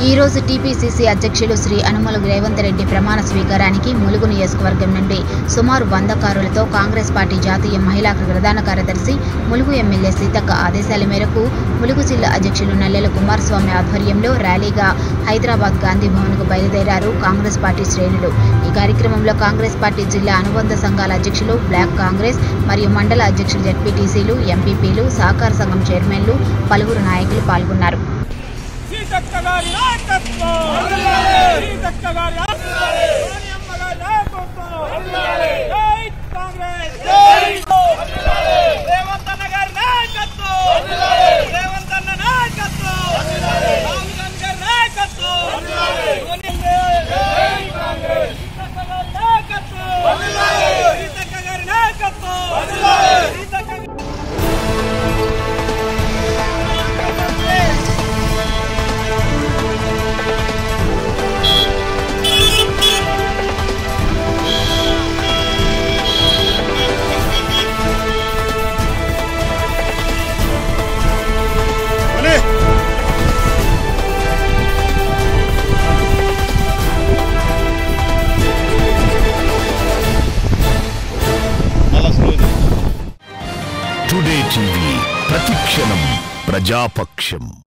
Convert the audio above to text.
ఈ రోజు టీపీసీసీ అధ్యక్షులు శ్రీ అనుమల రేవంత్ రెడ్డి ప్రమాణ స్వీకారానికి ములుగు నియోజకవర్గం నుండి సుమారు వంద కారులతో కాంగ్రెస్ పార్టీ జాతీయ మహిళా ప్రధాన కార్యదర్శి ములుగు ఎమ్మెల్యే సీతక్క ఆదేశాల మేరకు ములుగు జిల్లా అధ్యక్షులు నల్లెల కుమారస్వామి ఆధ్వర్యంలో ర్యాలీగా హైదరాబాద్ గాంధీ భవన్కు బయలుదేరారు కాంగ్రెస్ పార్టీ శ్రేణులు ఈ కార్యక్రమంలో కాంగ్రెస్ పార్టీ జిల్లా అనుబంధ సంఘాల అధ్యక్షులు బ్లాక్ కాంగ్రెస్ మరియు మండల అధ్యక్షులు జడ్పీటీసీలు ఎంపీపీలు సహకార సంఘం చైర్మన్లు పలువురు నాయకులు పాల్గొన్నారు సీతక్క గారి నాయకత్వం సీతక్క గారి సోనియమ్మ గారి నాయకత్వం జై కాంగ్రెస్ రేవంత్ అన్న గారి నాయకత్వం రేవంత్ అన్న నాయకత్వం రాహుల్ గాంధీ గారి నాయకత్వం జై కాంగ్రెస్ సీతక్క గారి నాయకత్వం సీతక్క గారి నాయకత్వం సీతక్క గారి టుడే టీవీ ప్రతిక్షణం ప్రజాపక్షం